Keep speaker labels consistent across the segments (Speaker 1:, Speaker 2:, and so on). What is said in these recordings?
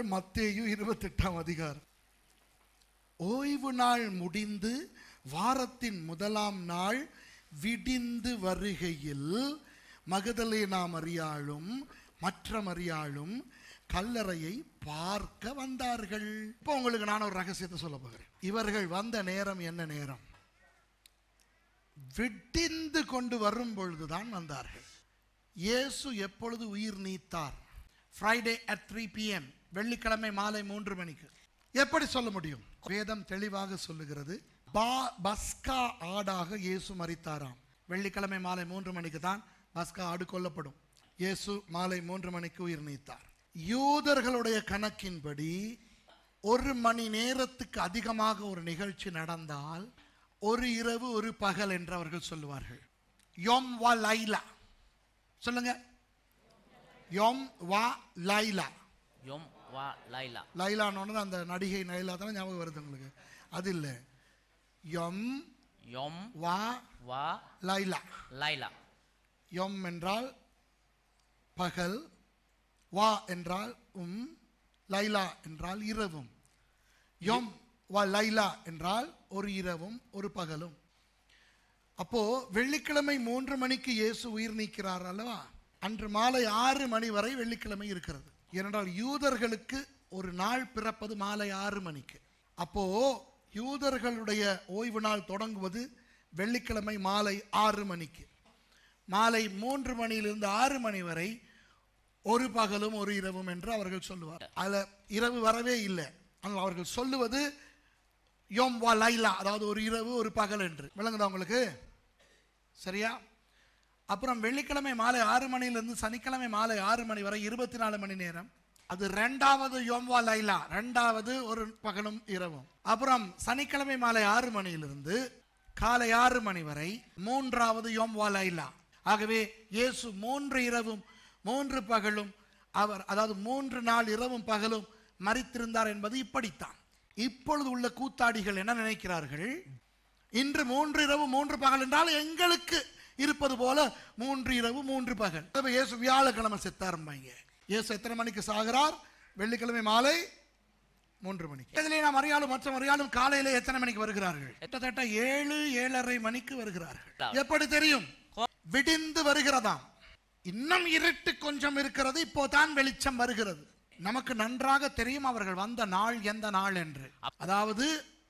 Speaker 1: மத்தேயு இருபத்தெட்டாம் அதிகாரம் ஓய்வு நாள் முடிந்து வாரத்தின் முதலாம் நாள் விடிந்து வருகையில் மகதலேனா மரியாளும் மற்ற மரியாளும் கல்லறையை பார்க்க வந்தார்கள் இப்போ உங்களுக்கு நான் ஒரு ரகசியத்தை சொல்ல போகிறேன் இவர்கள் வந்த நேரம் என்ன நேரம் விடிந்து கொண்டு வரும் பொழுதுதான் வந்தார்கள் இயேசு எப்பொழுது உயிர் நீத்தார் ஃப்ரைடே அட் த்ரீ பிஎம் வெள்ளிக்கிழமை மாலை மூன்று மணிக்கு எப்படி சொல்ல முடியும் வேதம் தெளிவாக சொல்லுகிறது பா பஸ்கா ஆடாக இயேசு மரித்தாராம் வெள்ளிக்கிழமை மாலை மூன்று மணிக்கு தான் பஸ்கா ஆடு கொல்லப்படும் இயேசு மாலை மூன்று மணிக்கு உயிர் நீத்தார் யூதர்களுடைய கணக்கின்படி ஒரு மணி நேரத்துக்கு அதிகமாக ஒரு நிகழ்ச்சி நடந்தால் ஒரு இரவு ஒரு பகல் என்று அவர்கள் சொல்லுவார்கள் யோம் வா லைலா சொல்லுங்க யோம் வா லைலா
Speaker 2: யொம் வா லைலா
Speaker 1: லைலான்னு அந்த நடிகை லைலா தானே ஞாபகம் வருது உங்களுக்கு அது இல்லை யொம்
Speaker 2: யொம்
Speaker 1: வா
Speaker 2: வா
Speaker 1: லைலா
Speaker 2: லைலா
Speaker 1: யொம் என்றால் பகல் வா என்றால் உம் லைலா என்றால் இரவும் யொம் வா லைலா என்றால் ஒரு இரவும் ஒரு பகலும் அப்போ வெள்ளிக்கிழமை மூன்று மணிக்கு இயேசு உயிர் நீக்கிறார் அல்லவா அன்று மாலை ஆறு மணி வரை வெள்ளிக்கிழமை இருக்கிறது ஏனென்றால் யூதர்களுக்கு ஒரு நாள் பிறப்பது மாலை ஆறு மணிக்கு அப்போ யூதர்களுடைய ஓய்வு நாள் தொடங்குவது வெள்ளிக்கிழமை மாலை ஆறு மணிக்கு மாலை மூன்று மணியிலிருந்து ஆறு மணி வரை ஒரு பகலும் ஒரு இரவும் என்று அவர்கள் சொல்லுவார் அதில் இரவு வரவே இல்லை ஆனால் அவர்கள் சொல்லுவது யோம் வா லைலா அதாவது ஒரு இரவு ஒரு பகல் என்று விளங்குதா உங்களுக்கு சரியா அப்புறம் வெள்ளிக்கிழமை மாலை ஆறு மணியிலிருந்து சனிக்கிழமை மாலை ஆறு மணி வரை இருபத்தி நாலு மணி நேரம் அது ரெண்டாவது யோம்வா லைலா ரெண்டாவது ஒரு பகலும் இரவும் அப்புறம் சனிக்கிழமை மாலை ஆறு மணியிலிருந்து காலை ஆறு மணி வரை மூன்றாவது யோம்வா லைலா ஆகவே இயேசு மூன்று இரவும் மூன்று பகலும் அவர் அதாவது மூன்று நாள் இரவும் பகலும் மறித்திருந்தார் என்பது இப்படித்தான் இப்பொழுது உள்ள கூத்தாடிகள் என்ன நினைக்கிறார்கள் இன்று மூன்று இரவு மூன்று பகல் என்றால் எங்களுக்கு இருப்பது போல மூன்று இரவு மூன்று பகல் அப்ப இயேசு வியாழக்கிழமை செத்தாரும்பாங்க இயேசு எத்தனை மணிக்கு சாகிறார் வெள்ளிக்கிழமை மாலை மூன்று மணிக்கு இதிலே நாம் அறியாலும் மற்ற அறியாலும் காலையில எத்தனை மணிக்கு வருகிறார்கள் கிட்டத்தட்ட ஏழு ஏழரை மணிக்கு வருகிறார்கள் எப்படி தெரியும் விடிந்து வருகிறதாம் இன்னும் இருட்டு கொஞ்சம் இருக்கிறது இப்போதான் வெளிச்சம் வருகிறது நமக்கு நன்றாக தெரியும் அவர்கள் வந்த நாள் எந்த நாள் என்று அதாவது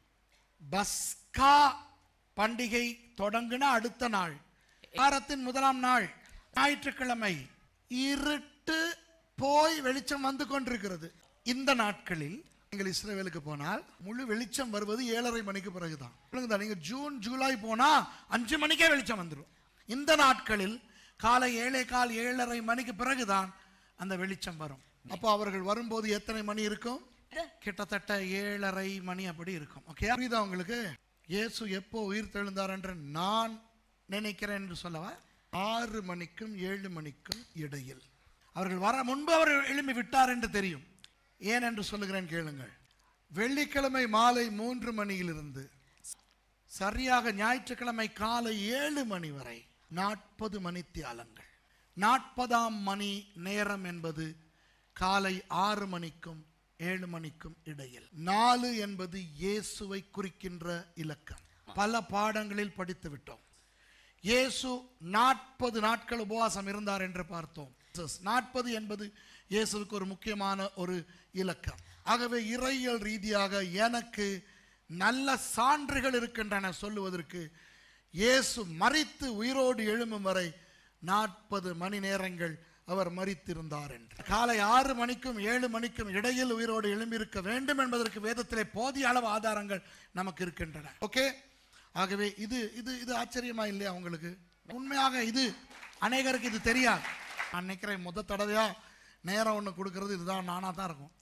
Speaker 1: பஸ்கா பண்டிகை தொடங்கின அடுத்த நாள் வாரத்தின் முதலாம் நாள் ஞாயிற்றுக்கிழமை இருட்டு போய் வெளிச்சம் வந்து கொண்டிருக்கிறது இந்த நாட்களில் நீங்கள் இஸ்ரேலுக்கு போனால் முழு வெளிச்சம் வருவது ஏழரை மணிக்கு பிறகுதான் புரியுதா? நீங்க ஜூன் ஜூலை போனா அஞ்சு மணிக்கே வெளிச்சம் வந்துடும் இந்த நாட்களில் காலை ஏழே கால் ஏழரை மணிக்கு பிறகுதான் அந்த வெளிச்சம் வரும் அப்போ அவர்கள் வரும்போது எத்தனை மணி இருக்கும் கிட்டத்தட்ட ஏழரை மணி அப்படி இருக்கும் ஓகே புரியுதா உங்களுக்கு இயேசு எப்போ உயிர் தெழுந்தார் என்று நான் நினைக்கிறேன் என்று சொல்லவா ஆறு மணிக்கும் ஏழு மணிக்கும் இடையில் அவர்கள் வர முன்பு அவர் எழும்பி விட்டார் என்று தெரியும் ஏன் என்று சொல்லுகிறேன் கேளுங்கள் வெள்ளிக்கிழமை மாலை மூன்று மணியிலிருந்து சரியாக ஞாயிற்றுக்கிழமை காலை ஏழு மணி வரை நாற்பது மணித்தியாலங்கள் நாற்பதாம் மணி நேரம் என்பது காலை ஆறு மணிக்கும் ஏழு மணிக்கும் இடையில் நாலு என்பது இயேசுவை குறிக்கின்ற இலக்கம் பல பாடங்களில் படித்து விட்டோம் இயேசு நாற்பது நாட்கள் உபவாசம் இருந்தார் என்று பார்த்தோம் நாற்பது என்பது இயேசுவுக்கு ஒரு முக்கியமான ஒரு இலக்கம் ஆகவே இறையியல் ரீதியாக எனக்கு நல்ல சான்றுகள் இருக்கின்றன சொல்லுவதற்கு இயேசு மறித்து உயிரோடு எழும்பும் வரை நாற்பது மணி நேரங்கள் அவர் மறித்திருந்தார் என்று காலை ஆறு மணிக்கும் ஏழு மணிக்கும் இடையில் உயிரோடு எழும்பியிருக்க வேண்டும் என்பதற்கு வேதத்திலே போதிய அளவு ஆதாரங்கள் நமக்கு இருக்கின்றன ஓகே ஆகவே இது இது இது ஆச்சரியமா இல்லையா உங்களுக்கு உண்மையாக இது அநேகருக்கு இது தெரியாது நான் நினைக்கிறேன் முத தடவையா நேரம் ஒன்று கொடுக்கறது இதுதான் நானா தான் இருக்கும்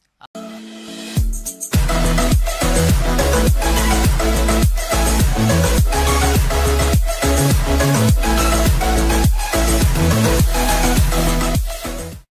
Speaker 3: Thank